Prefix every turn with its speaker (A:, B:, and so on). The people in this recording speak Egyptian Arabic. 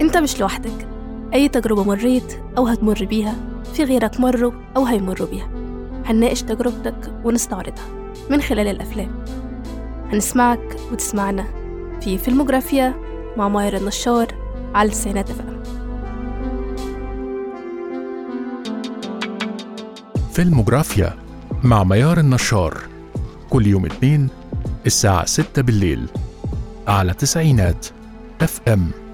A: أنت مش لوحدك أي تجربة مريت أو هتمر بيها في غيرك مروا أو هيمروا بيها هنناقش تجربتك ونستعرضها من خلال الأفلام هنسمعك وتسمعنا في فيلموغرافيا مع ماير النشار على التسعينات اف ام
B: فيلموغرافيا مع ميار النشار كل يوم اثنين الساعة 6 بالليل على تسعينات اف ام